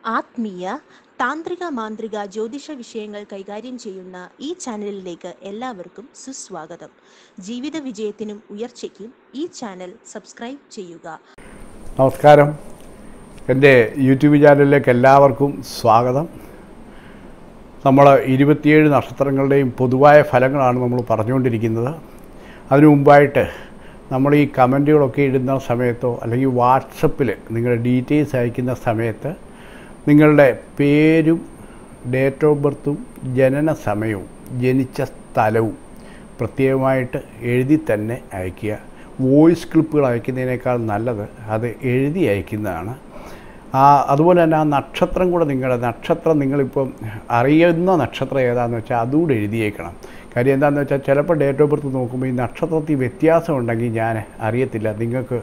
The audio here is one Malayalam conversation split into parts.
ആത്മീയ താന്ത്രിക മാന്ത്രിക ജ്യോതിഷ വിഷയങ്ങൾ കൈകാര്യം ചെയ്യുന്ന ഈ ചാനലിലേക്ക് എല്ലാവർക്കും സുസ്വാഗതം ജീവിത വിജയത്തിനും ഉയർച്ചയ്ക്കും ഈ ചാനൽ സബ്സ്ക്രൈബ് ചെയ്യുക നമസ്കാരം എൻ്റെ യൂട്യൂബ് ചാനലിലേക്ക് എല്ലാവർക്കും സ്വാഗതം നമ്മൾ ഇരുപത്തിയേഴ് നക്ഷത്രങ്ങളുടെയും പൊതുവായ ഫലങ്ങളാണ് നമ്മൾ പറഞ്ഞുകൊണ്ടിരിക്കുന്നത് അതിനു മുമ്പായിട്ട് നമ്മൾ ഈ കമൻറ്റുകളൊക്കെ ഇടുന്ന സമയത്തോ അല്ലെങ്കിൽ വാട്സപ്പിൽ നിങ്ങളുടെ ഡീറ്റെയിൽസ് അയക്കുന്ന സമയത്ത് നിങ്ങളുടെ പേരും ഡേറ്റ് ഓഫ് ബർത്തും ജനന സമയവും ജനിച്ച സ്ഥലവും പ്രത്യേകമായിട്ട് എഴുതി തന്നെ അയയ്ക്കുക വോയിസ് ക്ലിപ്പുകൾ അയക്കുന്നതിനേക്കാൾ നല്ലത് അത് എഴുതി അയക്കുന്നതാണ് ആ അതുപോലെ തന്നെ ആ നക്ഷത്രം കൂടെ നിങ്ങളുടെ നക്ഷത്രം നിങ്ങളിപ്പം അറിയുന്ന നക്ഷത്രം ഏതാണെന്ന് വെച്ചാൽ അതുകൂടെ എഴുതിയേക്കണം കാര്യം എന്താണെന്ന് വെച്ചാൽ ചിലപ്പോൾ ഡേറ്റ് ഓഫ് ബർത്ത് നോക്കുമ്പോൾ ഈ നക്ഷത്രത്തിൽ വ്യത്യാസം ഉണ്ടെങ്കിൽ ഞാൻ അറിയത്തില്ല നിങ്ങൾക്ക്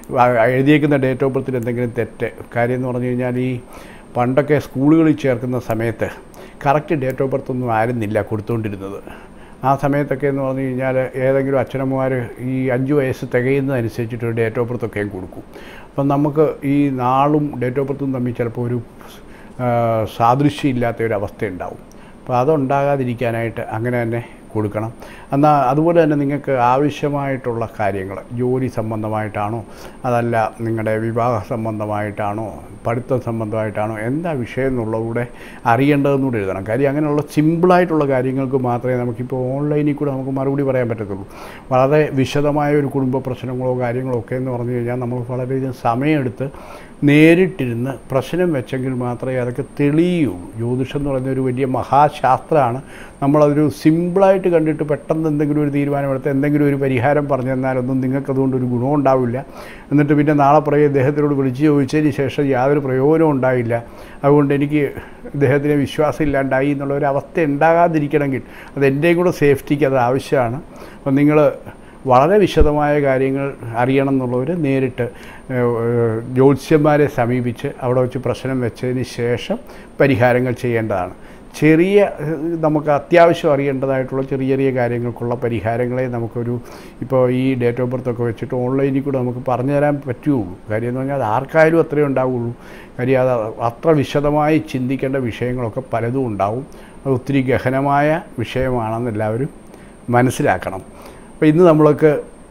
ആ എഴുതിയേക്കുന്ന ഡേറ്റ് ഓഫ് ബർത്തിൽ എന്തെങ്കിലും തെറ്റ് കാര്യം എന്ന് പറഞ്ഞു കഴിഞ്ഞാൽ ഈ പണ്ടൊക്കെ സ്കൂളുകളിൽ ചേർക്കുന്ന സമയത്ത് കറക്റ്റ് ഡേറ്റ് ഓഫ് ബർത്ത് ഒന്നും ആയിരുന്നില്ല കൊടുത്തുകൊണ്ടിരുന്നത് ആ സമയത്തൊക്കെ എന്ന് പറഞ്ഞു കഴിഞ്ഞാൽ ഏതെങ്കിലും അച്ഛനമ്മമാർ ഈ അഞ്ച് വയസ്സ് തികയുന്നതനുസരിച്ചിട്ട് ഒരു ഡേറ്റ് ഓഫ് ബർത്ത് ഒക്കെ കൊടുക്കും അപ്പം നമുക്ക് ഈ നാളും ഡേറ്റ് ഓഫ് ബർത്തും തമ്മിൽ ചിലപ്പോൾ ഒരു ആ, സാദൃശ്യമില്ലാത്ത ഒരു അവസ്ഥ ഉണ്ടാവും അപ്പോൾ അതുണ്ടാകാതിരിക്കാനായിട്ട് അങ്ങനെ തന്നെ കൊടുക്കണം എന്നാൽ അതുപോലെ തന്നെ നിങ്ങൾക്ക് ആവശ്യമായിട്ടുള്ള കാര്യങ്ങൾ ജോലി സംബന്ധമായിട്ടാണോ അതല്ല നിങ്ങളുടെ വിവാഹ സംബന്ധമായിട്ടാണോ പഠിത്തം സംബന്ധമായിട്ടാണോ എന്താ വിഷയം എന്നുള്ളതുകൂടെ അറിയേണ്ടതെന്നുകൂടെ എഴുതണം കാര്യം അങ്ങനെയുള്ള സിമ്പിളായിട്ടുള്ള കാര്യങ്ങൾക്ക് മാത്രമേ നമുക്കിപ്പോൾ ഓൺലൈനിൽ കൂടെ നമുക്ക് മറുപടി പറയാൻ പറ്റത്തുള്ളൂ വളരെ വിശദമായ ഒരു കുടുംബ പ്രശ്നങ്ങളോ കാര്യങ്ങളോ ഒക്കെ എന്ന് പറഞ്ഞു കഴിഞ്ഞാൽ നമ്മൾ വളരെയധികം സമയമെടുത്ത് നേരിട്ടിരുന്ന് പ്രശ്നം വെച്ചെങ്കിൽ മാത്രമേ അതൊക്കെ തെളിയൂ ജ്യോതിഷം എന്ന് പറയുന്ന ഒരു വലിയ മഹാശാസ്ത്രമാണ് നമ്മളതൊരു സിമ്പിളായിട്ട് കണ്ടിട്ട് പെട്ടെന്ന് എന്തെങ്കിലും ഒരു തീരുമാനമെടുത്ത് എന്തെങ്കിലും ഒരു പരിഹാരം പറഞ്ഞു തന്നാലൊന്നും നിങ്ങൾക്കതുകൊണ്ട് ഒരു ഗുണം ഉണ്ടാവില്ല എന്നിട്ട് പിന്നെ നാളെ പറയും ഇദ്ദേഹത്തിനോട് വിളിച്ച് ചോദിച്ചതിന് ശേഷം യാതൊരു പ്രയോജനവും ഉണ്ടായില്ല അതുകൊണ്ട് എനിക്ക് ഇദ്ദേഹത്തിന് വിശ്വാസം ഇല്ലാണ്ടായി എന്നുള്ള ഒരു അവസ്ഥ ഉണ്ടാകാതിരിക്കണമെങ്കിൽ അത് എൻ്റെയും കൂടെ സേഫ്റ്റിക്ക് അത് ആവശ്യമാണ് അപ്പം നിങ്ങൾ വളരെ വിശദമായ കാര്യങ്ങൾ അറിയണം എന്നുള്ളവർ നേരിട്ട് ഏഹ്, ഏഹ്, ജ്യോത്സ്യന്മാരെ സമീപിച്ച് അവിടെ വെച്ച് പ്രശ്നം വെച്ചതിന് ശേഷം പരിഹാരങ്ങൾ ചെയ്യേണ്ടതാണ് ചെറിയ ഏഹ്, നമുക്ക് അത്യാവശ്യം അറിയേണ്ടതായിട്ടുള്ള ചെറിയ ചെറിയ കാര്യങ്ങൾക്കുള്ള പരിഹാരങ്ങളെ നമുക്കൊരു ഇപ്പോൾ ഈ ഡേറ്റ് ഓഫ് ബർത്ത് ഒക്കെ വെച്ചിട്ട് ഓൺലൈനിൽ കൂടെ നമുക്ക് പറഞ്ഞു തരാൻ പറ്റുകയുള്ളൂ കാര്യം എന്ന് പറഞ്ഞാൽ അത് ആർക്കായാലും അത്രയേ ഉണ്ടാവുള്ളൂ കാര്യം അത് അത്ര വിശദമായി ചിന്തിക്കേണ്ട വിഷയങ്ങളൊക്കെ പലതും ഉണ്ടാവും അത് ഒത്തിരി ഗഹനമായ വിഷയമാണെന്ന് എല്ലാവരും മനസ്സിലാക്കണം അപ്പോൾ ഇന്ന് നമ്മൾക്ക്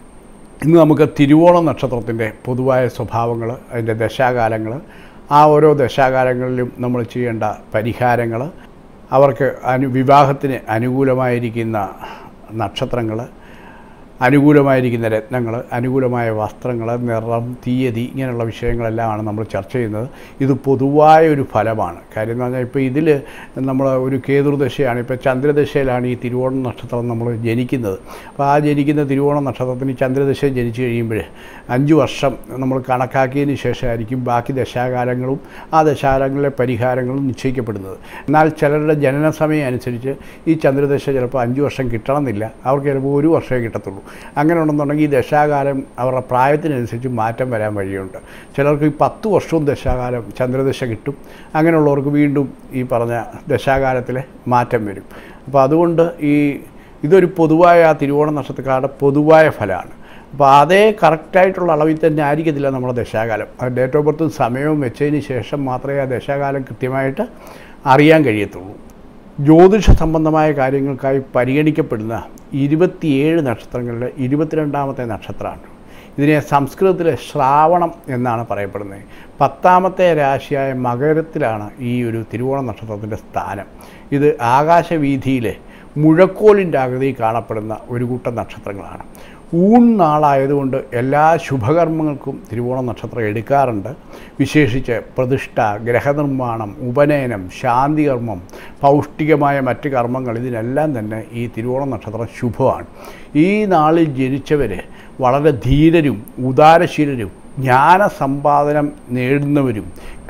ഇന്ന് നമുക്ക് തിരുവോണം നക്ഷത്രത്തിൻ്റെ പൊതുവായ സ്വഭാവങ്ങൾ അതിൻ്റെ ദശാകാലങ്ങൾ ആ ഓരോ ദശാകാലങ്ങളിലും നമ്മൾ ചെയ്യേണ്ട പരിഹാരങ്ങൾ അവർക്ക് അനു വിവാഹത്തിന് അനുകൂലമായിരിക്കുന്ന നക്ഷത്രങ്ങൾ അനുകൂലമായിരിക്കുന്ന രത്നങ്ങൾ അനുകൂലമായ വസ്ത്രങ്ങൾ നിറം തീയതി ഇങ്ങനെയുള്ള വിഷയങ്ങളെല്ലാമാണ് നമ്മൾ ചർച്ച ചെയ്യുന്നത് ഇത് പൊതുവായ ഒരു ഫലമാണ് കാര്യം എന്ന് പറഞ്ഞാൽ ഇപ്പോൾ ഇതിൽ നമ്മൾ ഒരു കേതുർദശയാണ് ഇപ്പോൾ ചന്ദ്രദശയിലാണ് ഈ തിരുവോണം നക്ഷത്രം നമ്മൾ ജനിക്കുന്നത് അപ്പോൾ ആ ജനിക്കുന്ന തിരുവോണം നക്ഷത്രത്തിന് ഈ ചന്ദ്രദശ ജനിച്ചു കഴിയുമ്പോൾ അഞ്ച് വർഷം നമ്മൾ കണക്കാക്കിയതിന് ശേഷമായിരിക്കും ബാക്കി ദശാകാലങ്ങളും ആ ദശാകാലങ്ങളിലെ പരിഹാരങ്ങളും നിശ്ചയിക്കപ്പെടുന്നത് എന്നാൽ ചിലരുടെ ജനന സമയം അനുസരിച്ച് ഈ ചന്ദ്രദശ ചിലപ്പോൾ അഞ്ച് വർഷം കിട്ടണമെന്നില്ല അവർക്ക് ചിലപ്പോൾ ഒരു വർഷമേ കിട്ടത്തുള്ളൂ അങ്ങനെ ഉണ്ടെന്നുണ്ടെങ്കിൽ ഈ ദശാകാലം അവരുടെ പ്രായത്തിനനുസരിച്ച് മാറ്റം വരാൻ വഴിയുണ്ട് ചിലർക്ക് ഈ പത്ത് വർഷവും ദശാകാലം ചന്ദ്രദശ കിട്ടും അങ്ങനെയുള്ളവർക്ക് വീണ്ടും ഈ പറഞ്ഞ ദശാകാലത്തിലെ മാറ്റം വരും അപ്പോൾ അതുകൊണ്ട് ഈ ഇതൊരു പൊതുവായ ആ തിരുവോണ നക്ഷത്രക്കാരുടെ പൊതുവായ ഫലമാണ് അപ്പോൾ അതേ കറക്റ്റായിട്ടുള്ള അളവിൽ തന്നെ ആയിരിക്കത്തില്ല നമ്മുടെ ദശാകാലം അത് ഡേറ്റ് ഓഫ് ബർത്തും സമയവും വെച്ചതിന് ശേഷം മാത്രമേ ആ ദശാകാലം കൃത്യമായിട്ട് അറിയാൻ കഴിയത്തുള്ളൂ ജ്യോതിഷ സംബന്ധമായ കാര്യങ്ങൾക്കായി പരിഗണിക്കപ്പെടുന്ന ഇരുപത്തിയേഴ് നക്ഷത്രങ്ങളിലെ ഇരുപത്തിരണ്ടാമത്തെ നക്ഷത്രമാണ് ഇതിനെ സംസ്കൃതത്തിൽ ശ്രാവണം എന്നാണ് പറയപ്പെടുന്നത് പത്താമത്തെ രാശിയായ മകരത്തിലാണ് ഈ ഒരു തിരുവോണ നക്ഷത്രത്തിൻ്റെ സ്ഥാനം ഇത് ആകാശവീതിയിലെ മുഴക്കോലിൻ്റെ ആകൃതിയിൽ കാണപ്പെടുന്ന ഒരു കൂട്ടം നക്ഷത്രങ്ങളാണ് ഊൺ നാളായതുകൊണ്ട് എല്ലാ ശുഭകർമ്മങ്ങൾക്കും തിരുവോണ നക്ഷത്രം എടുക്കാറുണ്ട് വിശേഷിച്ച് പ്രതിഷ്ഠ ഗ്രഹനിർമ്മാണം ഉപനയനം ശാന്തികർമ്മം പൗഷ്ടികമായ മറ്റ് കർമ്മങ്ങൾ ഇതിനെല്ലാം തന്നെ ഈ തിരുവോണ നക്ഷത്രം ശുഭമാണ് ഈ നാളിൽ ജനിച്ചവർ വളരെ ധീരരും ഉദാരശീലരും ജ്ഞാനസമ്പാദനം നേടുന്നവരും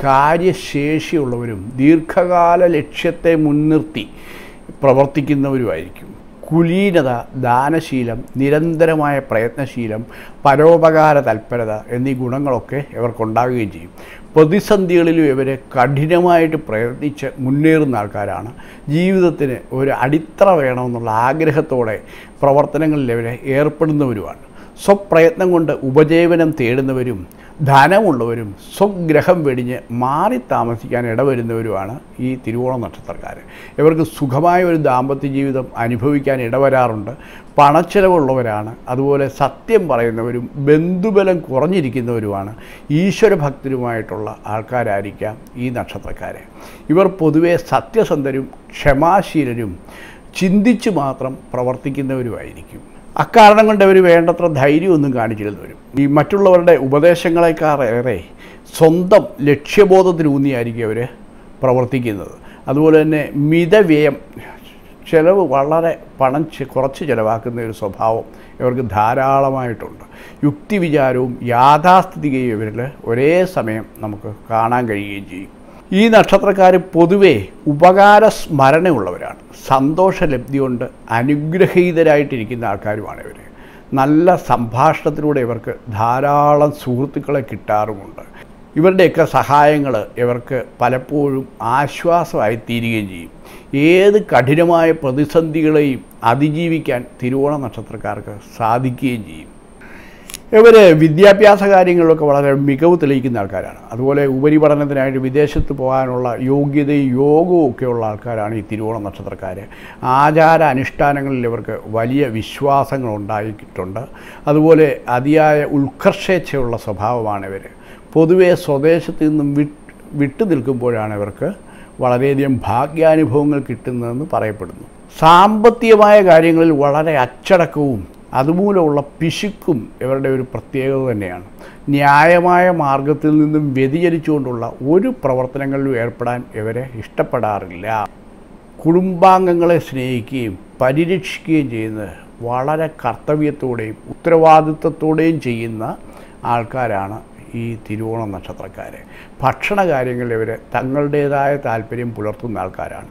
കാര്യശേഷിയുള്ളവരും ദീർഘകാല ലക്ഷ്യത്തെ മുൻനിർത്തി പ്രവർത്തിക്കുന്നവരുമായിരിക്കും കുലീനത ദാനശീലം നിരന്തരമായ പ്രയത്നശീലം പരോപകാര തൽപരത എന്നീ ഗുണങ്ങളൊക്കെ ഇവർക്കുണ്ടാകുകയും ചെയ്യും പ്രതിസന്ധികളിലും ഇവരെ കഠിനമായിട്ട് പ്രയത്നിച്ച് മുന്നേറുന്ന ആൾക്കാരാണ് ജീവിതത്തിന് ഒരു അടിത്തറ വേണമെന്നുള്ള ആഗ്രഹത്തോടെ പ്രവർത്തനങ്ങളിൽ ഇവരെ ഏർപ്പെടുന്നവരുമാണ് സ്വപ്രയത്നം കൊണ്ട് ഉപജീവനം തേടുന്നവരും ധനമുള്ളവരും സ്വഗ്രഹം വെടിഞ്ഞ് മാറി താമസിക്കാൻ ഇടവരുന്നവരുമാണ് ഈ തിരുവോണ നക്ഷത്രക്കാർ ഇവർക്ക് സുഖമായ ഒരു ദാമ്പത്യ ജീവിതം അനുഭവിക്കാൻ ഇടവരാറുണ്ട് പണച്ചെലവുള്ളവരാണ് അതുപോലെ സത്യം പറയുന്നവരും ബന്ധുബലം കുറഞ്ഞിരിക്കുന്നവരുമാണ് ഈശ്വരഭക്തരുമായിട്ടുള്ള ആൾക്കാരായിരിക്കാം ഈ നക്ഷത്രക്കാർ ഇവർ പൊതുവെ സത്യസന്ധരും ക്ഷമാശീലരും ചിന്തിച്ച് മാത്രം പ്രവർത്തിക്കുന്നവരുമായിരിക്കും അക്കാരണം കൊണ്ട് അവർ വേണ്ടത്ര ധൈര്യമൊന്നും കാണിച്ചിരുന്നവരും ഈ മറ്റുള്ളവരുടെ ഉപദേശങ്ങളെക്കാളേറെ സ്വന്തം ലക്ഷ്യബോധത്തിലൂന്നിയായിരിക്കും അവർ പ്രവർത്തിക്കുന്നത് അതുപോലെ തന്നെ മിതവ്യയം ചിലവ് വളരെ പണം ചെ- കുറച്ച് ചിലവാക്കുന്ന ഒരു സ്വഭാവം ഇവർക്ക് ധാരാളമായിട്ടുണ്ട് യുക്തിവിചാരവും യാഥാസ്ഥിതികയും ഇവരിൽ ഒരേ സമയം നമുക്ക് കാണാൻ കഴിയുകയും ചെയ്യും ഈ നക്ഷത്രക്കാർ പൊതുവെ ഉപകാര സ്മരണയുള്ളവരാണ് സന്തോഷലബ്ധി കൊണ്ട് അനുഗ്രഹീതരായിട്ടിരിക്കുന്ന ആൾക്കാരുമാണ് ഇവർ നല്ല സംഭാഷണത്തിലൂടെ ഇവർക്ക് ധാരാളം സുഹൃത്തുക്കളെ കിട്ടാറുമുണ്ട് ഇവരുടെയൊക്കെ സഹായങ്ങൾ ഇവർക്ക് പലപ്പോഴും ആശ്വാസമായി തീരുകയും ചെയ്യും ഏത് കഠിനമായ പ്രതിസന്ധികളെയും അതിജീവിക്കാൻ തിരുവോണ നക്ഷത്രക്കാർക്ക് സാധിക്കുകയും ചെയ്യും ഇവർ വിദ്യാഭ്യാസ കാര്യങ്ങളിലൊക്കെ വളരെ മികവ് തെളിയിക്കുന്ന ആൾക്കാരാണ് അതുപോലെ ഉപരിപഠനത്തിനായിട്ട് വിദേശത്ത് പോകാനുള്ള യോഗ്യതയും യോഗവും ഒക്കെയുള്ള ആൾക്കാരാണ് ഈ തിരുവോണ നക്ഷത്രക്കാർ ആചാര അനുഷ്ഠാനങ്ങളിൽ ഇവർക്ക് വലിയ വിശ്വാസങ്ങൾ ഉണ്ടായിട്ടുണ്ട് അതുപോലെ അതിയായ ഉത്കർഷേച്ഛയുള്ള സ്വഭാവമാണ് ഇവർ പൊതുവെ സ്വദേശത്ത് നിന്നും വിട്ട് വിട്ടു നിൽക്കുമ്പോഴാണ് ഇവർക്ക് വളരെയധികം ഭാഗ്യാനുഭവങ്ങൾ കിട്ടുന്നതെന്ന് പറയപ്പെടുന്നു സാമ്പത്തികമായ കാര്യങ്ങളിൽ വളരെ അച്ചടക്കവും അതുമൂലമുള്ള പിശുക്കും ഇവരുടെ ഒരു പ്രത്യേകത തന്നെയാണ് ന്യായമായ മാർഗത്തിൽ നിന്നും വ്യതിചലിച്ചുകൊണ്ടുള്ള ഒരു പ്രവർത്തനങ്ങളിലും ഏർപ്പെടാൻ ഇവരെ ഇഷ്ടപ്പെടാറില്ല കുടുംബാംഗങ്ങളെ സ്നേഹിക്കുകയും പരിരക്ഷിക്കുകയും ചെയ്യുന്നത് വളരെ കർത്തവ്യത്തോടെയും ഉത്തരവാദിത്വത്തോടെയും ചെയ്യുന്ന ആൾക്കാരാണ് ഈ തിരുവോണ നക്ഷത്രക്കാർ ഭക്ഷണ കാര്യങ്ങളിൽ ഇവർ തങ്ങളുടേതായ താല്പര്യം പുലർത്തുന്ന ആൾക്കാരാണ്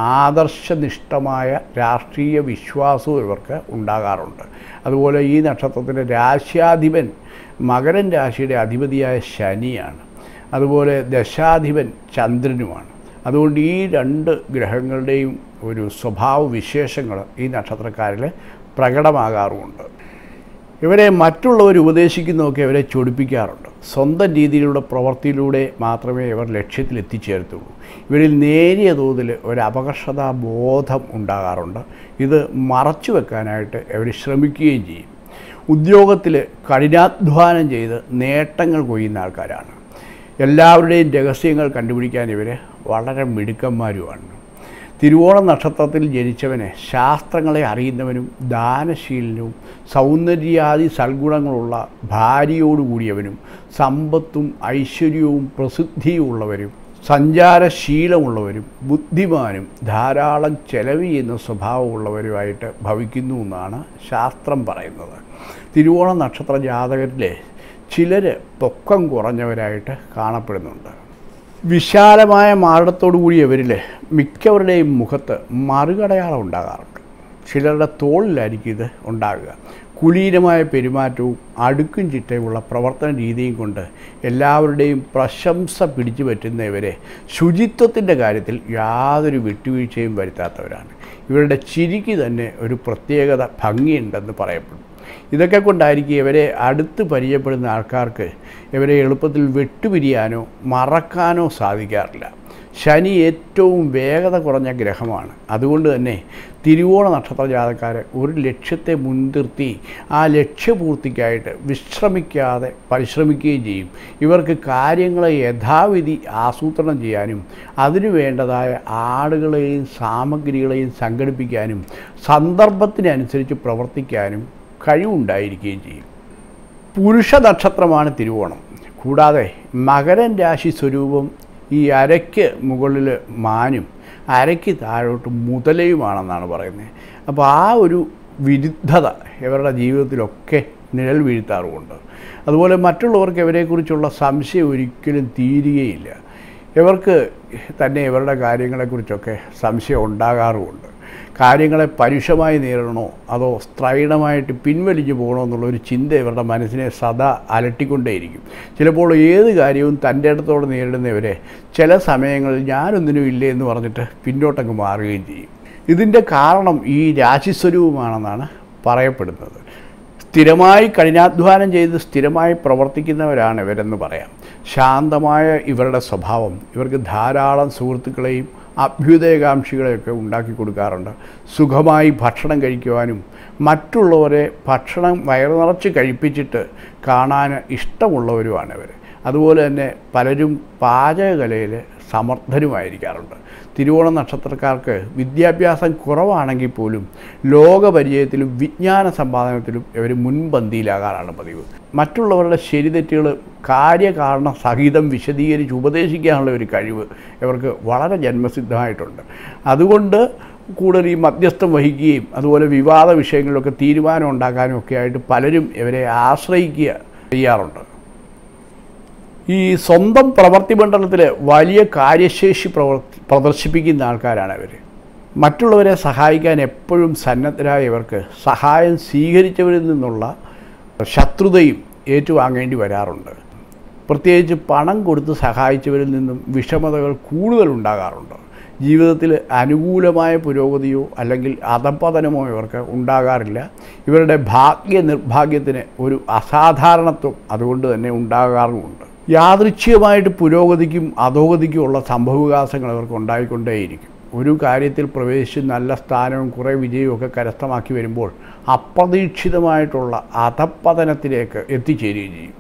ആദർശനിഷ്ഠമായ രാഷ്ട്രീയ വിശ്വാസവും ഇവർക്ക് ഉണ്ടാകാറുണ്ട് അതുപോലെ ഈ നക്ഷത്രത്തിൻ്റെ രാശ്യാധിപൻ മകരൻ രാശിയുടെ അധിപതിയായ ശനിയാണ് അതുപോലെ ദശാധിപൻ ചന്ദ്രനുമാണ് അതുകൊണ്ട് ഈ രണ്ട് ഗ്രഹങ്ങളുടെയും ഒരു സ്വഭാവ വിശേഷങ്ങൾ ഈ നക്ഷത്രക്കാരിൽ പ്രകടമാകാറുമുണ്ട് ഇവരെ മറ്റുള്ളവർ ഉപദേശിക്കുന്നതൊക്കെ ഇവരെ ചൊടിപ്പിക്കാറുണ്ട് സ്വന്തം രീതിയിലുള്ള പ്രവൃത്തിയിലൂടെ മാത്രമേ ഇവർ ലക്ഷ്യത്തിൽ എത്തിച്ചേരത്തുള്ളൂ ഇവരിൽ നേരിയ തോതിൽ ഒരു അപകർഷതാ ബോധം ഉണ്ടാകാറുണ്ട് ഇത് മറച്ചു വെക്കാനായിട്ട് ഇവർ ശ്രമിക്കുകയും ചെയ്യും ഉദ്യോഗത്തിൽ കഠിനാധ്വാനം ചെയ്ത് നേട്ടങ്ങൾ കൊയ്യുന്ന ആൾക്കാരാണ് എല്ലാവരുടെയും രഹസ്യങ്ങൾ കണ്ടുപിടിക്കാൻ ഇവർ വളരെ മിടുക്കന്മാരുമാണ് തിരുവോണ നക്ഷത്രത്തിൽ ജനിച്ചവനെ ശാസ്ത്രങ്ങളെ അറിയുന്നവനും ദാനശീലനും സൗന്ദര്യാദി സൽഗുണങ്ങളുള്ള ഭാര്യയോടുകൂടിയവനും സമ്പത്തും ഐശ്വര്യവും പ്രസിദ്ധിയും ഉള്ളവരും സഞ്ചാരശീലമുള്ളവരും ബുദ്ധിമാനും ധാരാളം ചെലവ് ചെയ്യുന്ന സ്വഭാവമുള്ളവരുമായിട്ട് ഭവിക്കുന്നു എന്നാണ് ശാസ്ത്രം പറയുന്നത് തിരുവോണ നക്ഷത്ര ജാതകരിലെ ചിലർ പൊക്കം കുറഞ്ഞവരായിട്ട് കാണപ്പെടുന്നുണ്ട് വിശാലമായ മാറിടത്തോടു കൂടിയവരിൽ മിക്കവരുടെയും മുഖത്ത് മറുകടയാളം ഉണ്ടാകാറുണ്ട് ചിലരുടെ തോളിലായിരിക്കും ഇത് ഉണ്ടാകുക കുലീനമായ പെരുമാറ്റവും അടുക്കും ചിട്ടയുമുള്ള പ്രവർത്തന രീതിയും കൊണ്ട് എല്ലാവരുടെയും പ്രശംസ പിടിച്ചു പറ്റുന്ന ഇവരെ ശുചിത്വത്തിൻ്റെ കാര്യത്തിൽ യാതൊരു വിട്ടുവീഴ്ചയും വരുത്താത്തവരാണ് ഇവരുടെ ചിരിക്ക് തന്നെ ഒരു പ്രത്യേകത ഭംഗിയുണ്ടെന്ന് പറയപ്പെടുന്നു ഇതൊക്കെ കൊണ്ടായിരിക്കും ഇവരെ അടുത്ത് പരിചയപ്പെടുന്ന ആൾക്കാർക്ക് ഇവരെ എളുപ്പത്തിൽ വെട്ടുപിരിയാനോ മറക്കാനോ സാധിക്കാറില്ല ശനി ഏറ്റവും വേഗത കുറഞ്ഞ ഗ്രഹമാണ് അതുകൊണ്ട് തന്നെ തിരുവോണ നക്ഷത്ര ജാതക്കാർ ഒരു ലക്ഷ്യത്തെ മുൻനിർത്തി ആ ലക്ഷ്യപൂർത്തിക്കായിട്ട് വിശ്രമിക്കാതെ പരിശ്രമിക്കുകയും ചെയ്യും ഇവർക്ക് കാര്യങ്ങളെ യഥാവിധി ആസൂത്രണം ചെയ്യാനും അതിനു വേണ്ടതായ ആളുകളെയും സാമഗ്രികളെയും സംഘടിപ്പിക്കാനും സന്ദർഭത്തിനനുസരിച്ച് പ്രവർത്തിക്കാനും കഴിവുണ്ടായിരിക്കുകയും ചെയ്യും പുരുഷ നക്ഷത്രമാണ് തിരുവോണം കൂടാതെ മകരൻ രാശി സ്വരൂപം ഈ അരയ്ക്ക് മുകളിൽ മാനും അരയ്ക്ക് താഴോട്ട് മുതലയുമാണെന്നാണ് പറയുന്നത് അപ്പോൾ ആ ഒരു വിരുദ്ധത ഇവരുടെ ജീവിതത്തിലൊക്കെ നിഴൽ വീഴ്ത്താറുമുണ്ട് അതുപോലെ മറ്റുള്ളവർക്ക് ഇവരെക്കുറിച്ചുള്ള സംശയം ഒരിക്കലും തീരുകയില്ല ഇവർക്ക് തന്നെ ഇവരുടെ കാര്യങ്ങളെക്കുറിച്ചൊക്കെ സംശയം ഉണ്ടാകാറുമുണ്ട് കാര്യങ്ങളെ പരുഷമായി നേരിടണോ അതോ സ്ത്രൈണമായിട്ട് പിൻവലിഞ്ഞു പോകണോ എന്നുള്ളൊരു ചിന്ത ഇവരുടെ മനസ്സിനെ സദാ അലട്ടിക്കൊണ്ടേയിരിക്കും ചിലപ്പോൾ ഏത് കാര്യവും തൻ്റെ അടുത്തോടെ നേരിടുന്നവരെ ചില സമയങ്ങളിൽ ഞാനൊന്നിനും ഇല്ലേ എന്ന് പറഞ്ഞിട്ട് പിന്നോട്ടങ്ങ് മാറുകയും ചെയ്യും ഇതിൻ്റെ കാരണം ഈ രാശിസ്വരൂപമാണെന്നാണ് പറയപ്പെടുന്നത് സ്ഥിരമായി കഠിനാധ്വാനം ചെയ്ത് സ്ഥിരമായി പ്രവർത്തിക്കുന്നവരാണ് ഇവരെന്ന് പറയാം ശാന്തമായ ഇവരുടെ സ്വഭാവം ഇവർക്ക് ധാരാളം സുഹൃത്തുക്കളെയും അഭ്യുദയകാംക്ഷികളെയൊക്കെ ഉണ്ടാക്കി കൊടുക്കാറുണ്ട് സുഖമായി ഭക്ഷണം കഴിക്കുവാനും മറ്റുള്ളവരെ ഭക്ഷണം വയറു നിറച്ച് കഴിപ്പിച്ചിട്ട് കാണാൻ ഇഷ്ടമുള്ളവരുമാണ് ഇവർ അതുപോലെ തന്നെ പലരും പാചകകലയിൽ സമർത്ഥരുമായിരിക്കാറുണ്ട് തിരുവോണ നക്ഷത്രക്കാർക്ക് വിദ്യാഭ്യാസം കുറവാണെങ്കിൽ പോലും ലോകപരിചയത്തിലും വിജ്ഞാന സമ്പാദനത്തിലും ഇവർ മുൻപന്തിയിലാകാറാണ് പതിവ് മറ്റുള്ളവരുടെ ശരിതെറ്റുകൾ കാര്യകാരണ സഹിതം വിശദീകരിച്ച് ഉപദേശിക്കാനുള്ള ഒരു കഴിവ് ഇവർക്ക് വളരെ ജന്മസിദ്ധമായിട്ടുണ്ട് അതുകൊണ്ട് കൂടുതൽ ഈ മധ്യസ്ഥം വഹിക്കുകയും അതുപോലെ വിവാദ വിഷയങ്ങളിലൊക്കെ തീരുമാനം ഉണ്ടാക്കാനും ഒക്കെ ആയിട്ട് പലരും ഇവരെ ആശ്രയിക്കുക ചെയ്യാറുണ്ട് ഈ സ്വന്തം പ്രവൃത്തി മണ്ഡലത്തിൽ വലിയ കാര്യശേഷി പ്രവർത്തി പ്രദർശിപ്പിക്കുന്ന ആൾക്കാരാണ് അവർ മറ്റുള്ളവരെ സഹായിക്കാൻ എപ്പോഴും സന്നദ്ധരായ ഇവർക്ക് സഹായം സ്വീകരിച്ചവരിൽ നിന്നുള്ള ശത്രുതയും ഏറ്റുവാങ്ങേണ്ടി വരാറുണ്ട് പ്രത്യേകിച്ച് പണം കൊടുത്ത് സഹായിച്ചവരിൽ നിന്നും വിഷമതകൾ കൂടുതൽ ഉണ്ടാകാറുണ്ട് ജീവിതത്തിൽ അനുകൂലമായ പുരോഗതിയോ അല്ലെങ്കിൽ അധപ്പതനമോ ഇവർക്ക് ഉണ്ടാകാറില്ല ഇവരുടെ ഭാഗ്യ നിർഭാഗ്യത്തിന് ഒരു അസാധാരണത്വം അതുകൊണ്ട് തന്നെ ഉണ്ടാകാറുമുണ്ട് യാദൃച്ഛികമായിട്ട് പുരോഗതിക്കും അധോഗതിക്കും ഉള്ള സംഭവവികാസങ്ങൾ ഇവർക്ക് ഉണ്ടായിക്കൊണ്ടേയിരിക്കും ഒരു കാര്യത്തിൽ പ്രവേശിച്ച് നല്ല സ്ഥാനവും കുറേ വിജയവും ഒക്കെ കരസ്ഥമാക്കി വരുമ്പോൾ അപ്രതീക്ഷിതമായിട്ടുള്ള അധപ്പതനത്തിലേക്ക് എത്തിച്ചേരുകയും ചെയ്യും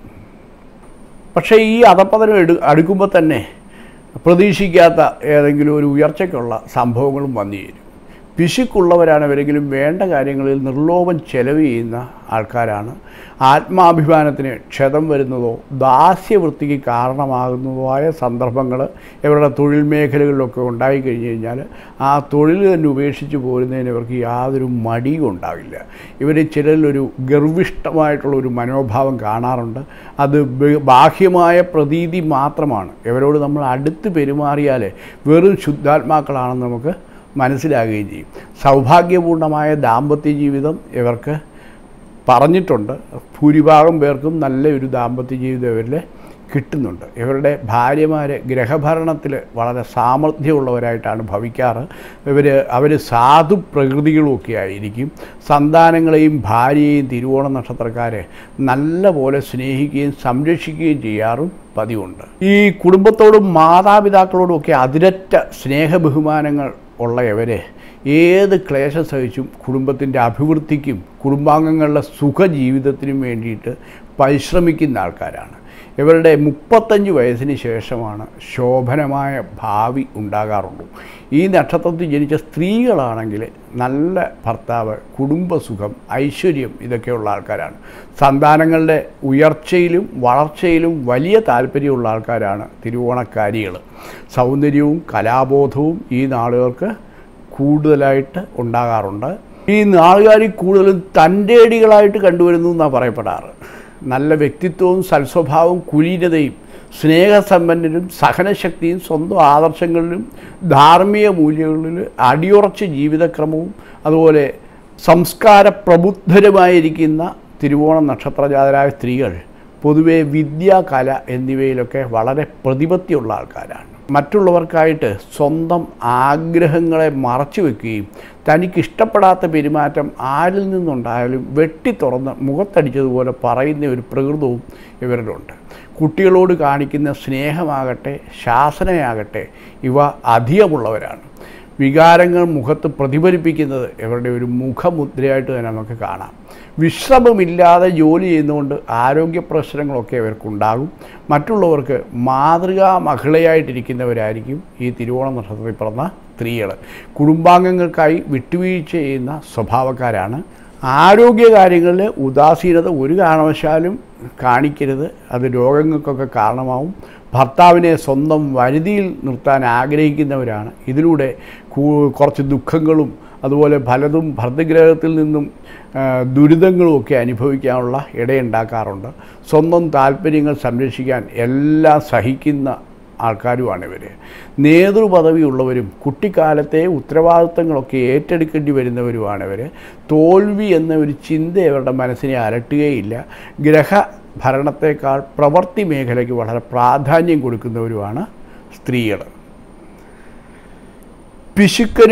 പക്ഷേ ഈ അധപ്പതനം എടു അടുക്കുമ്പോൾ തന്നെ പ്രതീക്ഷിക്കാത്ത ഏതെങ്കിലും ഒരു ഉയർച്ചയ്ക്കുള്ള സംഭവങ്ങളും വന്നു ചേരും പിശുക്കുള്ളവരാണ് ഇവരെങ്കിലും വേണ്ട കാര്യങ്ങളിൽ നിർലോഭം ചെലവ് ചെയ്യുന്ന ആൾക്കാരാണ് ആത്മാഭിമാനത്തിന് ക്ഷതം വരുന്നതോ ദാസ്യവൃത്തിക്ക് കാരണമാകുന്നതോ ആയ സന്ദർഭങ്ങൾ ഇവരുടെ തൊഴിൽ മേഖലകളിലൊക്കെ ഉണ്ടായി കഴിഞ്ഞ് കഴിഞ്ഞാൽ ആ തൊഴിൽ തന്നെ ഉപേക്ഷിച്ച് പോരുന്നതിന് ഇവർക്ക് യാതൊരു മടിയും ഉണ്ടാവില്ല ഇവർ ചിലരിലൊരു ഗർവിഷ്ടമായിട്ടുള്ള ഒരു മനോഭാവം കാണാറുണ്ട് അത് ബ- ബാഹ്യമായ പ്രതീതി മാത്രമാണ് ഇവരോട് നമ്മൾ അടുത്ത് പെരുമാറിയാൽ വെറും ശുദ്ധാത്മാക്കളാണെന്ന് നമുക്ക് മനസ്സിലാകുകയും ചെയ്യും സൗഭാഗ്യപൂർണമായ ദാമ്പത്യ ജീവിതം ഇവർക്ക് പറഞ്ഞിട്ടുണ്ട് ഭൂരിഭാഗം പേർക്കും നല്ലൊരു ദാമ്പത്യ ജീവിതം ഇവരിൽ കിട്ടുന്നുണ്ട് ഇവരുടെ ഭാര്യമാർ ഗ്രഹഭരണത്തിൽ വളരെ സാമർഥ്യമുള്ളവരായിട്ടാണ് ഭവിക്കാറ് ഇവർ അവർ സാധു പ്രകൃതികളുമൊക്കെ ആയിരിക്കും സന്താനങ്ങളെയും ഭാര്യയെയും തിരുവോണ നക്ഷത്രക്കാരെ നല്ല പോലെ സ്നേഹിക്കുകയും സംരക്ഷിക്കുകയും ചെയ്യാറും പതിവുണ്ട് ഈ കുടുംബത്തോടും മാതാപിതാക്കളോടും ഒക്കെ അതിരറ്റ സ്നേഹബഹുമാനങ്ങൾ ഉള്ള ഇവരെ ഏത് ക്ലേശം സഹിച്ചും കുടുംബത്തിൻ്റെ അഭിവൃദ്ധിക്കും കുടുംബാംഗങ്ങളുടെ സുഖജീവിതത്തിനും വേണ്ടിയിട്ട് പരിശ്രമിക്കുന്ന ആൾക്കാരാണ് ഇവരുടെ മുപ്പത്തഞ്ച് വയസ്സിന് ശേഷമാണ് ശോഭനമായ ഭാവി ഉണ്ടാകാറുള്ളൂ ഈ നക്ഷത്രത്തിൽ ജനിച്ച സ്ത്രീകളാണെങ്കിൽ നല്ല ഭർത്താവ് കുടുംബസുഖം ഐശ്വര്യം ഇതൊക്കെയുള്ള ആൾക്കാരാണ് സന്താനങ്ങളുടെ ഉയർച്ചയിലും വളർച്ചയിലും വലിയ താല്പര്യമുള്ള ആൾക്കാരാണ് തിരുവോണക്കാരികൾ സൗന്ദര്യവും കലാബോധവും ഈ നാളുകൾക്ക് കൂടുതലായിട്ട് ഉണ്ടാകാറുണ്ട് ഈ നാളുകാരി കൂടുതലും തൻ്റെടികളായിട്ട് കണ്ടുവരുന്നു എന്നാണ് പറയപ്പെടാറ് നല്ല വ്യക്തിത്വവും സൽസ്വഭാവവും കുലീനതയും സ്നേഹസമ്പന്നരും സഹനശക്തിയും സ്വന്തം ആദർശങ്ങളിലും ധാർമ്മിക മൂല്യങ്ങളിലും അടിയുറച്ച ജീവിതക്രമവും അതുപോലെ സംസ്കാര പ്രബുദ്ധരുമായിരിക്കുന്ന തിരുവോണം നക്ഷത്രജാതരായ സ്ത്രീകൾ പൊതുവെ വിദ്യ കല എന്നിവയിലൊക്കെ വളരെ പ്രതിപത്തിയുള്ള ആൾക്കാരാണ് മറ്റുള്ളവർക്കായിട്ട് സ്വന്തം ആഗ്രഹങ്ങളെ മറച്ചു വെക്കുകയും തനിക്കിഷ്ടപ്പെടാത്ത പെരുമാറ്റം ആരിൽ നിന്നുണ്ടായാലും വെട്ടി തുറന്ന് മുഖത്തടിച്ചതുപോലെ പറയുന്ന ഒരു പ്രകൃതവും ഇവരിലുണ്ട് കുട്ടികളോട് കാണിക്കുന്ന സ്നേഹമാകട്ടെ ശാസനയാകട്ടെ ഇവ അധികമുള്ളവരാണ് വികാരങ്ങൾ മുഖത്ത് പ്രതിഫലിപ്പിക്കുന്നത് ഇവരുടെ ഒരു മുഖമുദ്രയായിട്ട് തന്നെ നമുക്ക് കാണാം വിശ്രമമില്ലാതെ ജോലി ചെയ്യുന്നതുകൊണ്ട് ആരോഗ്യ പ്രശ്നങ്ങളൊക്കെ ഇവർക്കുണ്ടാകും മറ്റുള്ളവർക്ക് മാതൃകാ മഹിളയായിട്ടിരിക്കുന്നവരായിരിക്കും ഈ തിരുവോണ നക്ഷത്രത്തിൽ പിറന്ന സ്ത്രീകൾ കുടുംബാംഗങ്ങൾക്കായി വിട്ടുവീഴ്ച ചെയ്യുന്ന സ്വഭാവക്കാരാണ് ആരോഗ്യകാര്യങ്ങളിൽ ഉദാസീനത ഒരു കാരണവശാലും കാണിക്കരുത് അത് രോഗങ്ങൾക്കൊക്കെ കാരണമാവും ഭർത്താവിനെ സ്വന്തം വരുതിയിൽ നിർത്താൻ ആഗ്രഹിക്കുന്നവരാണ് ഇതിലൂടെ കൂ- കുറച്ച് ദുഃഖങ്ങളും അതുപോലെ പലതും ഭർത്തഗ്രഹത്തിൽ നിന്നും ആ, ദുരിതങ്ങളും ഒക്കെ അനുഭവിക്കാനുള്ള ഇടയുണ്ടാക്കാറുണ്ട് സ്വന്തം താല്പര്യങ്ങൾ സംരക്ഷിക്കാൻ എല്ലാം സഹിക്കുന്ന ആൾക്കാരുമാണ് ഇവർ നേതൃപദവിയുള്ളവരും കുട്ടിക്കാലത്തെ ഉത്തരവാദിത്തങ്ങളൊക്കെ ഏറ്റെടുക്കേണ്ടി വരുന്നവരുമാണ് ഇവർ തോൽവി എന്ന ഒരു ചിന്ത ഇവരുടെ മനസ്സിനെ അലട്ടുകയില്ല ഗ്രഹ ഭരണത്തേക്കാൾ പ്രവൃത്തി മേഖലയ്ക്ക് വളരെ പ്രാധാന്യം കൊടുക്കുന്നവരുമാണ് സ്ത്രീകൾ പിശുക്കരും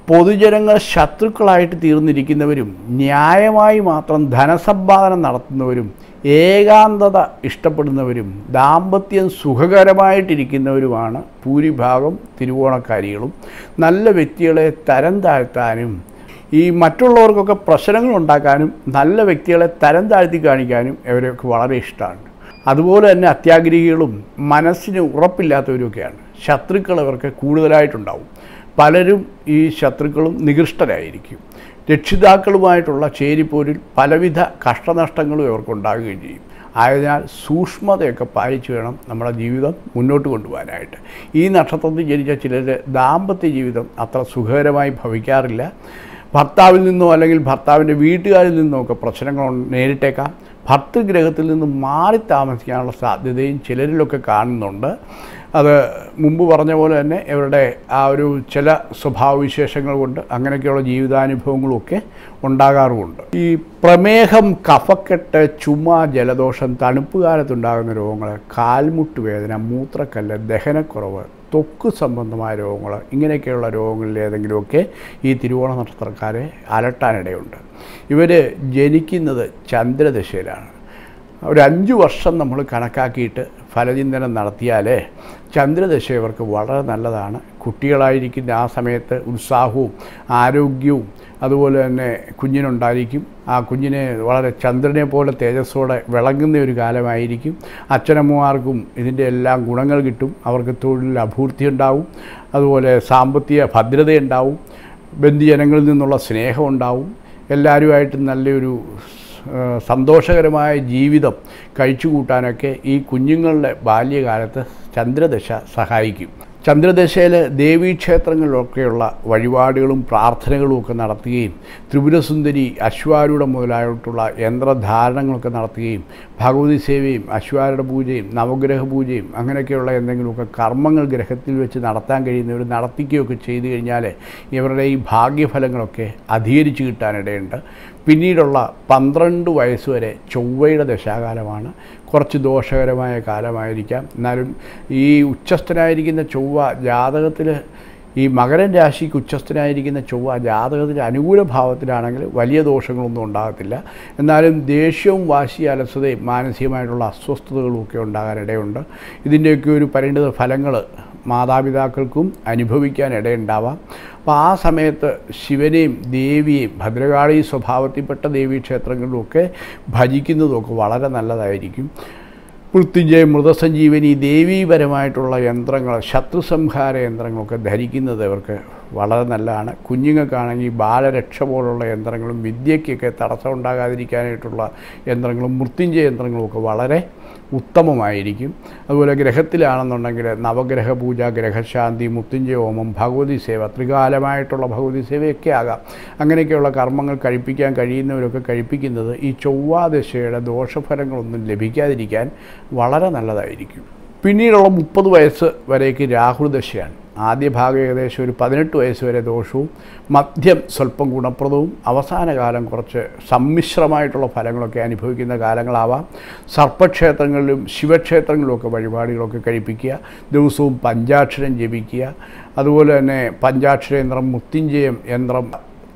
പൊതുജനങ്ങൾ ശത്രുക്കളായിട്ട് തീർന്നിരിക്കുന്നവരും ന്യായമായി മാത്രം ധനസമ്പാദനം നടത്തുന്നവരും ഏകാന്തത ഇഷ്ടപ്പെടുന്നവരും ദാമ്പത്യം സുഖകരമായിട്ടിരിക്കുന്നവരുമാണ് ഭൂരിഭാഗം തിരുവോണക്കാരികളും നല്ല വ്യക്തികളെ തരം താഴ്ത്താനും ഈ മറ്റുള്ളവർക്കൊക്കെ പ്രശ്നങ്ങൾ ഉണ്ടാക്കാനും നല്ല വ്യക്തികളെ തരം താഴ്ത്തി കാണിക്കാനും ഇവരൊക്കെ വളരെ ഇഷ്ടമാണ് അതുപോലെ തന്നെ അത്യാഗ്രഹികളും മനസ്സിന് ഉറപ്പില്ലാത്തവരുമൊക്കെയാണ് ശത്രുക്കൾ ഇവർക്ക് കൂടുതലായിട്ടുണ്ടാവും പലരും ഈ ശത്രുക്കളും നികൃഷ്ടരായിരിക്കും രക്ഷിതാക്കളുമായിട്ടുള്ള ചേരിപ്പോരിൽ പലവിധ കഷ്ടനഷ്ടങ്ങളും ഇവർക്കുണ്ടാകുകയും ചെയ്യും ആയതിനാൽ സൂക്ഷ്മതയൊക്കെ പാലിച്ചു വേണം നമ്മുടെ ജീവിതം മുന്നോട്ട് കൊണ്ടുപോകാനായിട്ട് ഈ നക്ഷത്രത്തിൽ ജനിച്ച ചിലർ ദാമ്പത്യ ജീവിതം അത്ര സുഖകരമായി ഭവിക്കാറില്ല ഭർത്താവിൽ നിന്നോ അല്ലെങ്കിൽ ഭർത്താവിൻ്റെ വീട്ടുകാരിൽ നിന്നോ ഒക്കെ പ്രശ്നങ്ങൾ നേരിട്ടേക്കാം ഭർത്തൃഗ്രഹത്തിൽ നിന്ന് മാറി താമസിക്കാനുള്ള സാധ്യതയും ചിലരിലൊക്കെ കാണുന്നുണ്ട് അത് മുമ്പ് പറഞ്ഞ പോലെ തന്നെ ഇവരുടെ ആ ഒരു ചില സ്വഭാവവിശേഷങ്ങൾ കൊണ്ട് അങ്ങനെയൊക്കെയുള്ള ജീവിതാനുഭവങ്ങളൊക്കെ ഉണ്ടാകാറുമുണ്ട് ഈ പ്രമേഹം കഫക്കെട്ട് ചുമ ജലദോഷം തണുപ്പ് കാലത്തുണ്ടാകുന്ന രോഗങ്ങൾ കാൽമുട്ട് വേദന മൂത്രക്കല്ല് ദഹനക്കുറവ് ത്വക്ക് സംബന്ധമായ രോഗങ്ങൾ ഇങ്ങനെയൊക്കെയുള്ള രോഗങ്ങളിൽ ഏതെങ്കിലുമൊക്കെ ഈ തിരുവോണ നക്ഷത്രക്കാരെ അലട്ടാനിടയുണ്ട് ഇവർ ജനിക്കുന്നത് ചന്ദ്രദശയിലാണ് ഒരു അഞ്ച് വർഷം നമ്മൾ കണക്കാക്കിയിട്ട് ഫലചിന്തനം നടത്തിയാലേ ചന്ദ്രദശ ഇവർക്ക് വളരെ നല്ലതാണ് കുട്ടികളായിരിക്കുന്ന ആ സമയത്ത് ഉത്സാഹവും ആരോഗ്യവും അതുപോലെ തന്നെ കുഞ്ഞിനുണ്ടായിരിക്കും ആ കുഞ്ഞിനെ വളരെ ചന്ദ്രനെ പോലെ തേജസ്സോടെ വിളങ്ങുന്ന ഒരു കാലമായിരിക്കും അച്ഛനമ്മമാർക്കും ഇതിൻ്റെ എല്ലാം ഗുണങ്ങൾ കിട്ടും അവർക്ക് തൊഴിൽ അഭൂർത്തി ഉണ്ടാവും അതുപോലെ സാമ്പത്തിക ഭദ്രതയുണ്ടാവും ബന്ധുജനങ്ങളിൽ നിന്നുള്ള സ്നേഹം ഉണ്ടാവും എല്ലാവരുമായിട്ട് നല്ലൊരു ഏഹ് സന്തോഷകരമായ ജീവിതം കഴിച്ചു കൂട്ടാനൊക്കെ ഈ കുഞ്ഞുങ്ങളുടെ ബാല്യകാലത്ത് ചന്ദ്രദശ സഹായിക്കും ചന്ദ്രദശയിൽ ദേവീക്ഷേത്രങ്ങളിലൊക്കെയുള്ള വഴിപാടുകളും പ്രാർത്ഥനകളും ഒക്കെ നടത്തുകയും ത്രിപുരസുന്ദരി അശ്വാരൂഢം മുതലായിട്ടുള്ള യന്ത്രധാരണങ്ങളൊക്കെ നടത്തുകയും ഭഗവതി സേവയും അശ്വാരുടെ പൂജയും നവഗ്രഹ പൂജയും അങ്ങനെയൊക്കെയുള്ള എന്തെങ്കിലുമൊക്കെ കർമ്മങ്ങൾ ഗ്രഹത്തിൽ വെച്ച് നടത്താൻ കഴിയുന്നവർ നടത്തിക്കുകയൊക്കെ ചെയ്തു കഴിഞ്ഞാൽ ഇവരുടെ ഈ ഭാഗ്യഫലങ്ങളൊക്കെ അധികരിച്ച് കിട്ടാനിടയുണ്ട് പിന്നീടുള്ള പന്ത്രണ്ട് വയസ്സ് വരെ ചൊവ്വയുടെ ദശാകാലമാണ് കുറച്ച് ദോഷകരമായ കാലമായിരിക്കാം എന്നാലും ഈ ഉച്ചസ്ഥനായിരിക്കുന്ന ചൊവ്വ ജാതകത്തിൽ ഈ മകരൻ രാശിക്ക് ഉച്ചസ്ഥനായിരിക്കുന്ന ചൊവ്വ ജാതകത്തിൽ അനുകൂല ഭാവത്തിലാണെങ്കിൽ വലിയ ദോഷങ്ങളൊന്നും ഉണ്ടാകത്തില്ല എന്നാലും ദേഷ്യവും വാശി അലസതയും മാനസികമായിട്ടുള്ള അസ്വസ്ഥതകളും ഒക്കെ ഉണ്ടാകാനിടയുണ്ട് ഇതിൻ്റെയൊക്കെ ഒരു പരിണിത ഫലങ്ങൾ മാതാപിതാക്കൾക്കും അനുഭവിക്കാൻ ഇടയുണ്ടാവാം അപ്പോൾ ആ സമയത്ത് ശിവനെയും ദേവിയെയും ഭദ്രകാളി സ്വഭാവത്തിൽപ്പെട്ട ദേവീക്ഷേത്രങ്ങളിലുമൊക്കെ ഭജിക്കുന്നതൊക്കെ വളരെ നല്ലതായിരിക്കും മൃത്യുഞ്ജയ മൃതസഞ്ജീവനി ദേവീപരമായിട്ടുള്ള യന്ത്രങ്ങൾ ശത്രുസംഹാര യന്ത്രങ്ങളൊക്കെ ധരിക്കുന്നത് ഇവർക്ക് വളരെ നല്ലതാണ് കുഞ്ഞുങ്ങൾക്കാണെങ്കിൽ ബാലരക്ഷ പോലുള്ള യന്ത്രങ്ങളും വിദ്യയ്ക്കൊക്കെ തടസ്സം ഉണ്ടാകാതിരിക്കാനായിട്ടുള്ള യന്ത്രങ്ങളും മൃത്യുഞ്ജയ യന്ത്രങ്ങളും ഒക്കെ വളരെ ഉത്തമമായിരിക്കും അതുപോലെ ഗ്രഹത്തിലാണെന്നുണ്ടെങ്കിൽ നവഗ്രഹ പൂജ ഗ്രഹശാന്തി മൃത്യുഞ്ജയ ഹോമം ഭഗവതി സേവ ത്രികാലമായിട്ടുള്ള ഭഗവതി സേവയൊക്കെ ആകാം അങ്ങനെയൊക്കെയുള്ള കർമ്മങ്ങൾ കഴിപ്പിക്കാൻ കഴിയുന്നവരൊക്കെ കഴിപ്പിക്കുന്നത് ഈ ചൊവ്വാദശയുടെ ദോഷഫലങ്ങളൊന്നും ലഭിക്കാതിരിക്കാൻ വളരെ നല്ലതായിരിക്കും പിന്നീടുള്ള മുപ്പത് വയസ്സ് വരേക്ക് രാഹുൽ ദശയാണ് ആദ്യ ഭാഗം ഏകദേശം ഒരു പതിനെട്ട് വയസ്സ് വരെ ദോഷവും മധ്യം സ്വല്പം ഗുണപ്രദവും അവസാന കാലം കുറച്ച് സമ്മിശ്രമായിട്ടുള്ള ഫലങ്ങളൊക്കെ അനുഭവിക്കുന്ന കാലങ്ങളാവാം സർപ്പക്ഷേത്രങ്ങളിലും ശിവക്ഷേത്രങ്ങളിലുമൊക്കെ വഴിപാടുകളൊക്കെ കഴിപ്പിക്കുക ദിവസവും പഞ്ചാക്ഷരം ജപിക്കുക അതുപോലെ തന്നെ പഞ്ചാക്ഷര യന്ത്രം മുത്തിഞ്ചയം യന്ത്രം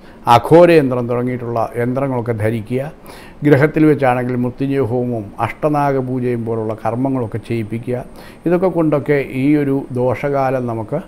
അഘോര യന്ത്രം തുടങ്ങിയിട്ടുള്ള യന്ത്രങ്ങളൊക്കെ ധരിക്കുക ഗ്രഹത്തിൽ വെച്ചാണെങ്കിൽ മൃത്യുഞ്ജയ ഹോമവും അഷ്ടനാഗ പൂജയും പോലുള്ള കർമ്മങ്ങളൊക്കെ ചെയ്യിപ്പിക്കുക ഇതൊക്കെ കൊണ്ടൊക്കെ ഈ ഒരു ദോഷകാലം നമുക്ക്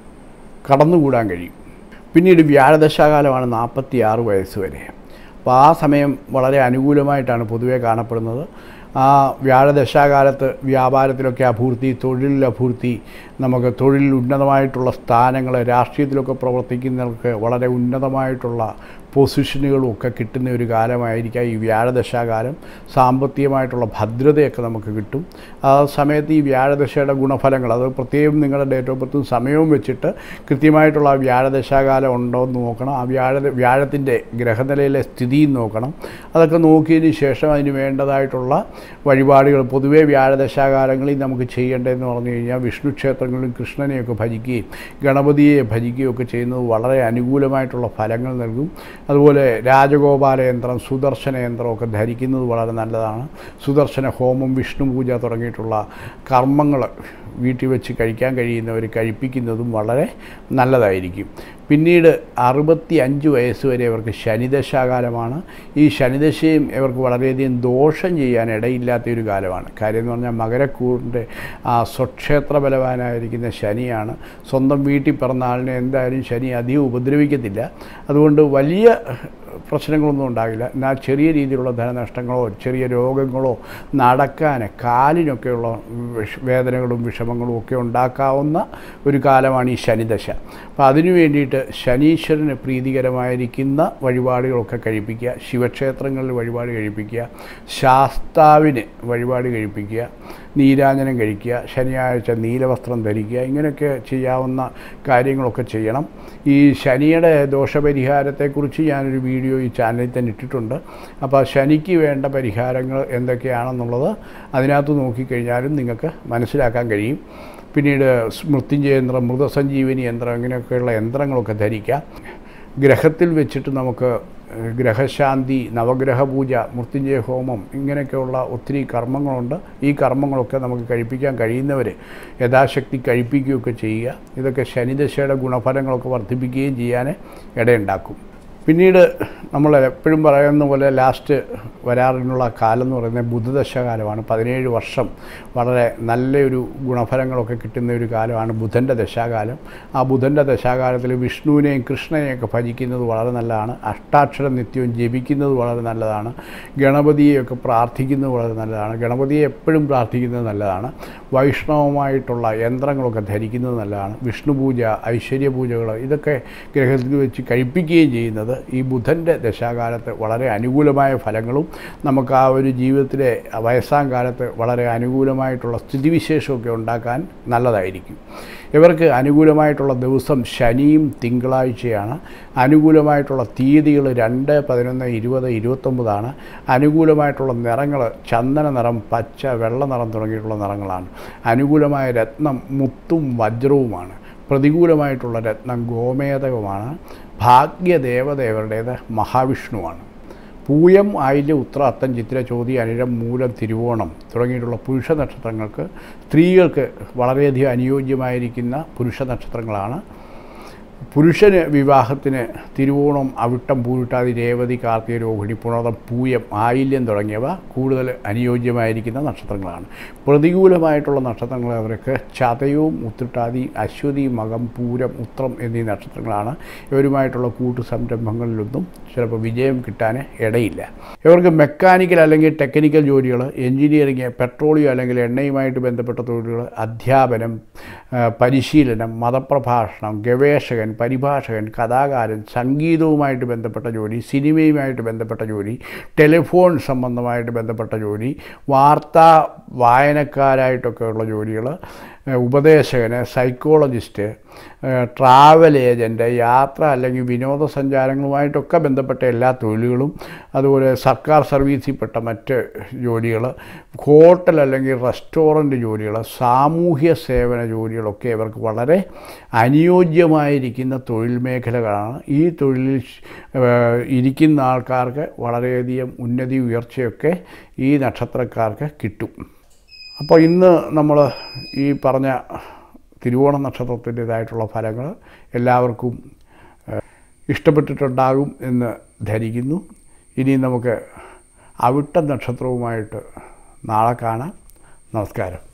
കടന്നുകൂടാൻ കഴിയും പിന്നീട് വ്യാഴദശാകാലമാണ് നാൽപ്പത്തി ആറ് വയസ്സ് വരെ അപ്പോൾ ആ സമയം വളരെ അനുകൂലമായിട്ടാണ് പൊതുവേ കാണപ്പെടുന്നത് ആ വ്യാഴദശാകാലത്ത് വ്യാപാരത്തിലൊക്കെ അഭൂർത്തി തൊഴിലിൽ അഭൂർത്തി നമുക്ക് തൊഴിലിൽ ഉന്നതമായിട്ടുള്ള സ്ഥാനങ്ങൾ രാഷ്ട്രീയത്തിലൊക്കെ പ്രവർത്തിക്കുന്നവർക്ക് വളരെ ഉന്നതമായിട്ടുള്ള പൊസിഷനുകളും ഒക്കെ കിട്ടുന്ന ഒരു കാലമായിരിക്കാം ഈ വ്യാഴദശാകാലം സാമ്പത്തികമായിട്ടുള്ള ഭദ്രതയൊക്കെ നമുക്ക് കിട്ടും ആ സമയത്ത് ഈ വ്യാഴദശയുടെ ഗുണഫലങ്ങൾ അത് പ്രത്യേകം നിങ്ങളുടെ ഡേറ്റ് ഓഫ് ബർത്തും സമയവും വെച്ചിട്ട് കൃത്യമായിട്ടുള്ള ആ വ്യാഴദശാകാലം ഉണ്ടോ എന്ന് നോക്കണം ആ വ്യാഴ വ്യാഴത്തിൻ്റെ ഗ്രഹനിലയിലെ സ്ഥിതിയും നോക്കണം അതൊക്കെ നോക്കിയതിന് ശേഷം അതിന് വേണ്ടതായിട്ടുള്ള വഴിപാടുകൾ പൊതുവേ വ്യാഴദശാകാലങ്ങളിൽ നമുക്ക് ചെയ്യേണ്ടതെന്ന് പറഞ്ഞു കഴിഞ്ഞാൽ വിഷ്ണു ക്ഷേത്രങ്ങളിലും കൃഷ്ണനെയൊക്കെ ഭജിക്കുകയും ഗണപതിയെ ഭജിക്കുകയും ഒക്കെ ചെയ്യുന്നത് വളരെ അനുകൂലമായിട്ടുള്ള ഫലങ്ങൾ നൽകും അതുപോലെ രാജഗോപാല യന്ത്രം സുദർശന യന്ത്രമൊക്കെ ധരിക്കുന്നത് വളരെ നല്ലതാണ് സുദർശന ഹോമം വിഷ്ണു പൂജ തുടങ്ങിയിട്ടുള്ള കർമ്മങ്ങൾ വീട്ടിൽ വെച്ച് കഴിക്കാൻ കഴിയുന്നവർ കഴിപ്പിക്കുന്നതും വളരെ നല്ലതായിരിക്കും പിന്നീട് അറുപത്തി അഞ്ച് വയസ്സ് വരെ ഇവർക്ക് ശനിദശാകാലമാണ് ഈ ശനിദശയും ഇവർക്ക് വളരെയധികം ദോഷം ചെയ്യാൻ ഇടയില്ലാത്ത ഒരു കാലമാണ് കാര്യം എന്ന് പറഞ്ഞാൽ മകരക്കൂറിൻ്റെ ആ സ്വക്ഷേത്ര ബലവാനായിരിക്കുന്ന ശനിയാണ് സ്വന്തം വീട്ടിൽ പിറന്ന ആളിനെ എന്തായാലും ശനി അധികം ഉപദ്രവിക്കത്തില്ല അതുകൊണ്ട് വലിയ പ്രശ്നങ്ങളൊന്നും ഉണ്ടാകില്ല എന്നാൽ ചെറിയ രീതിയിലുള്ള ധനനഷ്ടങ്ങളോ ചെറിയ രോഗങ്ങളോ നടക്കാൻ കാലിനൊക്കെയുള്ള വിഷ വേദനകളും വിഷമങ്ങളും ഒക്കെ ഉണ്ടാക്കാവുന്ന ഒരു കാലമാണ് ഈ ശനിദശ അപ്പോൾ അതിനു വേണ്ടിയിട്ട് ശനീശ്വരന് പ്രീതികരമായിരിക്കുന്ന വഴിപാടുകളൊക്കെ കഴിപ്പിക്കുക ശിവക്ഷേത്രങ്ങളിൽ വഴിപാട് കഴിപ്പിക്കുക ശാസ്താവിന് വഴിപാട് കഴിപ്പിക്കുക നീരാഞ്ജനം കഴിക്കുക ശനിയാഴ്ച നീലവസ്ത്രം ധരിക്കുക ഇങ്ങനെയൊക്കെ ചെയ്യാവുന്ന കാര്യങ്ങളൊക്കെ ചെയ്യണം ഈ ശനിയുടെ ദോഷപരിഹാരത്തെക്കുറിച്ച് ഞാനൊരു വീഡിയോ ഈ ചാനലിൽ തന്നെ ഇട്ടിട്ടുണ്ട് അപ്പോൾ ശനിക്ക് വേണ്ട പരിഹാരങ്ങൾ എന്തൊക്കെയാണെന്നുള്ളത് അതിനകത്ത് നോക്കിക്കഴിഞ്ഞാലും നിങ്ങൾക്ക് മനസ്സിലാക്കാൻ കഴിയും പിന്നീട് മൃത്യുഞ്ജയ യന്ത്രം മൃതസഞ്ജീവനി യന്ത്രം ഇങ്ങനെയൊക്കെയുള്ള യന്ത്രങ്ങളൊക്കെ ധരിക്കാം ഗ്രഹത്തിൽ വെച്ചിട്ട് നമുക്ക് ഗ്രഹശാന്തി നവഗ്രഹ പൂജ മൃത്യുഞ്ജയ ഹോമം ഇങ്ങനെയൊക്കെയുള്ള ഒത്തിരി കർമ്മങ്ങളുണ്ട് ഈ കർമ്മങ്ങളൊക്കെ നമുക്ക് കഴിപ്പിക്കാൻ കഴിയുന്നവർ യഥാശക്തി കഴിപ്പിക്കുകയൊക്കെ ചെയ്യുക ഇതൊക്കെ ശനിദശയുടെ ഗുണഫലങ്ങളൊക്കെ വർദ്ധിപ്പിക്കുകയും ചെയ്യാൻ ഇടയുണ്ടാക്കും പിന്നീട് നമ്മൾ എപ്പോഴും പറയുന്ന പോലെ ലാസ്റ്റ് വരാറിനുള്ള കാലം എന്ന് പറയുന്നത് ബുധദശകാലമാണ് പതിനേഴ് വർഷം വളരെ നല്ലൊരു ഗുണഫലങ്ങളൊക്കെ കിട്ടുന്ന ഒരു കാലമാണ് ബുധൻ്റെ ദശാകാലം ആ ബുധൻ്റെ ദശാകാലത്തിൽ വിഷ്ണുവിനെയും കൃഷ്ണനെയൊക്കെ ഭജിക്കുന്നത് വളരെ നല്ലതാണ് അഷ്ടാക്ഷരം നിത്യവും ജപിക്കുന്നത് വളരെ നല്ലതാണ് ഗണപതിയെയൊക്കെ പ്രാർത്ഥിക്കുന്നത് വളരെ നല്ലതാണ് ഗണപതിയെ എപ്പോഴും പ്രാർത്ഥിക്കുന്നത് നല്ലതാണ് വൈഷ്ണവമായിട്ടുള്ള യന്ത്രങ്ങളൊക്കെ ധരിക്കുന്നത് നല്ലതാണ് വിഷ്ണു പൂജ ഐശ്വര്യ പൂജകൾ ഇതൊക്കെ ഗ്രഹത്തിൽ വെച്ച് കഴിപ്പിക്കുകയും ചെയ്യുന്നത് ഈ ബുധൻ്റെ ദശാകാലത്ത് വളരെ അനുകൂലമായ ഫലങ്ങളും നമുക്ക് ആ ഒരു ജീവിതത്തിലെ വയസ്സാം കാലത്ത് വളരെ അനുകൂലമായിട്ടുള്ള സ്ഥിതിവിശേഷമൊക്കെ ഉണ്ടാക്കാൻ നല്ലതായിരിക്കും ഇവർക്ക് അനുകൂലമായിട്ടുള്ള ദിവസം ശനിയും തിങ്കളാഴ്ചയാണ് അനുകൂലമായിട്ടുള്ള തീയതികൾ രണ്ട് പതിനൊന്ന് ഇരുപത് ഇരുപത്തൊമ്പതാണ് അനുകൂലമായിട്ടുള്ള നിറങ്ങൾ ചന്ദന നിറം പച്ച വെള്ള നിറം തുടങ്ങിയിട്ടുള്ള നിറങ്ങളാണ് അനുകൂലമായ രത്നം മുത്തും വജ്രവുമാണ് പ്രതികൂലമായിട്ടുള്ള രത്നം ഗോമേതകമാണ് ഭാഗ്യദേവതയവരുടേത് മഹാവിഷ്ണുവാണ് പൂയം ആയില്യം ഉത്ര അത്തം ചിത്ര ചോതി അനിഴം മൂലം തിരുവോണം തുടങ്ങിയിട്ടുള്ള പുരുഷ നക്ഷത്രങ്ങൾക്ക് സ്ത്രീകൾക്ക് വളരെയധികം അനുയോജ്യമായിരിക്കുന്ന പുരുഷ നക്ഷത്രങ്ങളാണ് പുരുഷന് വിവാഹത്തിന് തിരുവോണം അവിട്ടം പൂരിട്ടാതി രേവതി കാർത്തിക രോഹിണി പുണർതം പൂയം ആയില്യം തുടങ്ങിയവ കൂടുതൽ അനുയോജ്യമായിരിക്കുന്ന നക്ഷത്രങ്ങളാണ് പ്രതികൂലമായിട്ടുള്ള നക്ഷത്രങ്ങൾ അവർക്ക് ചതയവും ഉത്തിട്ടാതി അശ്വതി മകം പൂരം ഉത്രം എന്നീ നക്ഷത്രങ്ങളാണ് ഇവരുമായിട്ടുള്ള കൂട്ടു സംരംഭങ്ങളിലൊന്നും ചിലപ്പോൾ വിജയം കിട്ടാൻ ഇടയില്ല ഇവർക്ക് മെക്കാനിക്കൽ അല്ലെങ്കിൽ ടെക്നിക്കൽ ജോലികൾ എഞ്ചിനീയറിങ് പെട്രോളിയം അല്ലെങ്കിൽ എണ്ണയുമായിട്ട് ബന്ധപ്പെട്ട തൊഴിലുകൾ അധ്യാപനം പരിശീലനം മതപ്രഭാഷണം ഗവേഷകൻ പരിഭാഷകൻ കഥാകാരൻ സംഗീതവുമായിട്ട് ബന്ധപ്പെട്ട ജോലി സിനിമയുമായിട്ട് ബന്ധപ്പെട്ട ജോലി ടെലിഫോൺ സംബന്ധമായിട്ട് ബന്ധപ്പെട്ട ജോലി വാർത്താ വായനക്കാരായിട്ടൊക്കെ ഉള്ള ജോലികൾ ഉപദേശകന് സൈക്കോളജിസ്റ്റ് ട്രാവൽ ഏജൻറ്റ് യാത്ര അല്ലെങ്കിൽ വിനോദസഞ്ചാരങ്ങളുമായിട്ടൊക്കെ ബന്ധപ്പെട്ട എല്ലാ തൊഴിലുകളും അതുപോലെ സർക്കാർ സർവീസിൽപ്പെട്ട മറ്റ് ജോലികൾ ഹോട്ടൽ അല്ലെങ്കിൽ റെസ്റ്റോറൻറ്റ് ജോലികൾ സാമൂഹ്യ സേവന ജോലികളൊക്കെ ഇവർക്ക് വളരെ അനുയോജ്യമായിരിക്കുന്ന തൊഴിൽ മേഖലകളാണ് ഈ തൊഴിലിൽ ഇരിക്കുന്ന ആൾക്കാർക്ക് വളരെയധികം ഉന്നതി ഉയർച്ചയൊക്കെ ഈ നക്ഷത്രക്കാർക്ക് കിട്ടും അപ്പോൾ ഇന്ന് നമ്മൾ ഈ പറഞ്ഞ തിരുവോണ നക്ഷത്രത്തിൻ്റേതായിട്ടുള്ള ഫലങ്ങൾ എല്ലാവർക്കും ഇഷ്ടപ്പെട്ടിട്ടുണ്ടാകും എന്ന് ധരിക്കുന്നു ഇനി നമുക്ക് അവിട്ട നക്ഷത്രവുമായിട്ട് നാളെ കാണാം നമസ്കാരം